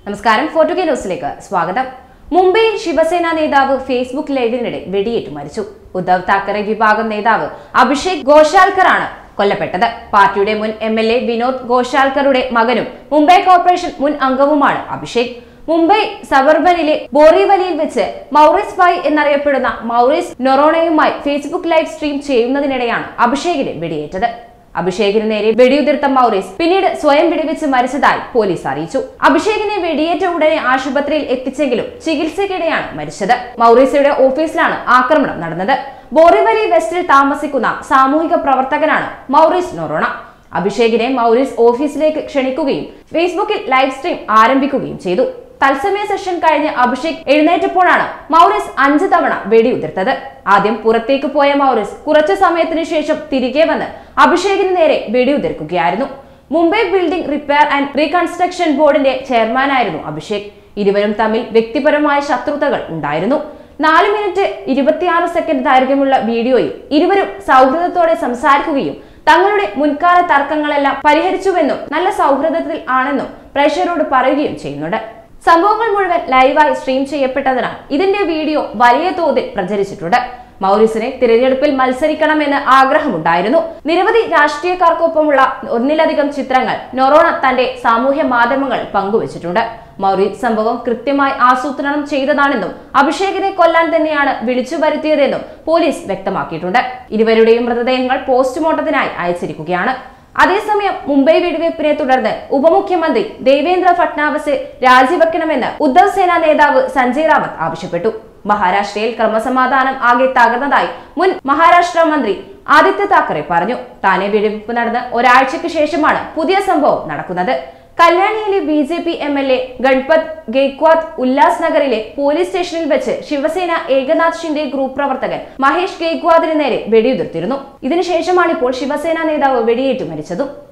നമസ്കാരം ഫോർട്ടുഗേ ന്യൂസിലേക്ക് സ്വാഗതം മുംബൈയിൽ ശിവസേന നേതാവ് ഫേസ്ബുക്ക് ലൈവിനിടെ വെടിയേറ്റു മരിച്ചു ഉദ്ധവ് താക്കറെ വിഭാഗം നേതാവ് അഭിഷേക് ഘോഷാൽക്കറാണ് കൊല്ലപ്പെട്ടത് പാർട്ടിയുടെ മുൻ എം എൽ എ വിനോദ് ഘോഷാൽക്കറുടെ മകനും മുംബൈ കോർപ്പറേഷൻ മുൻ അംഗവുമാണ് അഭിഷേക് മുംബൈ സബർബനിലെ ബോറിവലിയിൽ വെച്ച് മൗറിസ് ഭായ് എന്നറിയപ്പെടുന്ന മൗറിസ് നൊറോണയുമായി ഫേസ്ബുക്ക് ലൈവ് സ്ട്രീം ചെയ്യുന്നതിനിടെയാണ് അഭിഷേകിന് വെടിയേറ്റത് അഭിഷേകിന് നേരെ വെടിയുതിർത്ത മൗറിസ് പിന്നീട് സ്വയം വെടിവെച്ച് മരിച്ചതായി പോലീസ് അറിയിച്ചു അഭിഷേകിനെ വെടിയേറ്റ ഉടനെ ആശുപത്രിയിൽ എത്തിച്ചെങ്കിലും ചികിത്സയ്ക്കിടെയാണ് മരിച്ചത് മൗറീസയുടെ ഓഫീസിലാണ് ആക്രമണം നടന്നത് ബോറിവലി വെസ്റ്റിൽ താമസിക്കുന്ന സാമൂഹിക പ്രവർത്തകനാണ് മൗറീസ് നൊറോണ അഭിഷേകിനെ മൗറീസ് ഓഫീസിലേക്ക് ക്ഷണിക്കുകയും ഫേസ്ബുക്കിൽ ലൈവ് സ്ട്രീം ആരംഭിക്കുകയും ചെയ്തു തത്സമയ സെഷൻ കഴിഞ്ഞ് അഭിഷേക് എഴുന്നേറ്റപ്പോഴാണ് മൗറിസ് അഞ്ച് തവണ വെടിയുതിർത്തത് ആദ്യം പുറത്തേക്ക് പോയ മൗറിസ് കുറച്ചു സമയത്തിന് ശേഷം തിരികെ വന്ന് അഭിഷേകിന് നേരെ വെടിയുതിർക്കുകയായിരുന്നു Mumbai building repair and reconstruction ബോർഡിന്റെ ചെയർമാനായിരുന്നു അഭിഷേക് ഇരുവരും തമ്മിൽ വ്യക്തിപരമായ ശത്രുതകൾ ഉണ്ടായിരുന്നു നാല് മിനിറ്റ് ഇരുപത്തിയാറ് സെക്കൻഡ് ദൈർഘ്യമുള്ള വീഡിയോയിൽ ഇരുവരും സൗഹൃദത്തോടെ സംസാരിക്കുകയും തങ്ങളുടെ മുൻകാല തർക്കങ്ങളെല്ലാം പരിഹരിച്ചുവെന്നും നല്ല സൗഹൃദത്തിൽ ആണെന്നും പ്രേക്ഷകരോട് പറയുകയും ചെയ്യുന്നുണ്ട് സംഭവങ്ങൾ മുഴുവൻ ലൈവായി സ്ട്രീം ചെയ്യപ്പെട്ടതിനാൽ ഇതിന്റെ വീഡിയോ വലിയ തോതിൽ പ്രചരിച്ചിട്ടുണ്ട് മൗറിസിനെ തിരഞ്ഞെടുപ്പിൽ മത്സരിക്കണമെന്ന് ആഗ്രഹമുണ്ടായിരുന്നു നിരവധി രാഷ്ട്രീയക്കാർക്കൊപ്പമുള്ള ഒന്നിലധികം ചിത്രങ്ങൾ നൊറോണ തന്റെ സാമൂഹ്യ മാധ്യമങ്ങളിൽ പങ്കുവച്ചിട്ടുണ്ട് മൗറിസ് സംഭവം കൃത്യമായി ആസൂത്രണം ചെയ്തതാണെന്നും അഭിഷേകിനെ കൊല്ലാൻ തന്നെയാണ് വിളിച്ചു വരുത്തിയതെന്നും പോലീസ് വ്യക്തമാക്കിയിട്ടുണ്ട് ഇരുവരുടെയും മൃതദേഹങ്ങൾ പോസ്റ്റ്മോർട്ടത്തിനായി അയച്ചിരിക്കുകയാണ് അതേസമയം മുംബൈ വെടിവയ്പ്പിനെ തുടർന്ന് ഉപമുഖ്യമന്ത്രി ദേവേന്ദ്ര ഫട്നാവിസ് രാജിവെക്കണമെന്ന് ഉദ്ധവ് സേന നേതാവ് സഞ്ജയ് റാവത്ത് ആവശ്യപ്പെട്ടു മഹാരാഷ്ട്രയിൽ ക്രമസമാധാനം ആകെ തകർന്നതായി മുൻ മഹാരാഷ്ട്ര മന്ത്രി ആദിത്യ താക്കറെ പറഞ്ഞു താനെ വെടിവയ്പ് നടന്ന് ഒരാഴ്ചയ്ക്ക് ശേഷമാണ് പുതിയ സംഭവം നടക്കുന്നത് കല്യാണിയിലെ B J P M L A Ganpat Gaikwad ഉല്ലാസ് നഗറിലെ പോലീസ് സ്റ്റേഷനിൽ വെച്ച് ശിവസേന ഏകനാഥ് ഷിൻഡെ ഗ്രൂപ്പ് പ്രവർത്തകൻ മഹേഷ് ഗെയ്ക്വാദിന് നേരെ വെടിയുതിർത്തിരുന്നു ഇതിനുശേഷമാണ് ഇപ്പോൾ ശിവസേന നേതാവ് വെടിയേറ്റു മരിച്ചതും